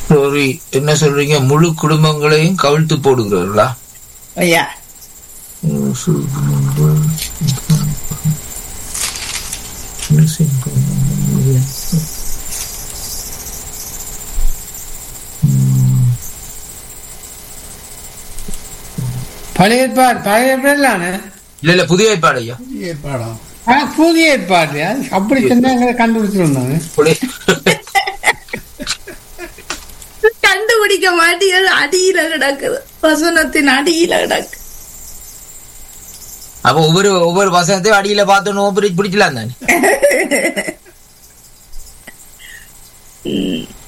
Sorry என்ன சொல்றீங்க முழு குடும்பங்களையும் கவிழ்த்து போடுகிறார்களா ஐயா பழைய ஏற்பாடு பழைய ஏற்பாடுலானே இல்ல இல்ல புதிய ஏற்பாடு ஐயா ஏற்பாடாம் ஆ, புதிய ஏற்பாடு அப்படி சொன்னாங்க கண்டுபிடிச்சிருந்தாங்க புதிய- கண்டுபிடிக்க மாட்டீங்க அடியில கிடக்குது வசனத்தின் அடியில கிடக்கு அப்ப ஒவ்வொரு ஒவ்வொரு வசனத்தையும் அடியில பார்த்தோன்னு பிடிக்கலாம் தானே ம்.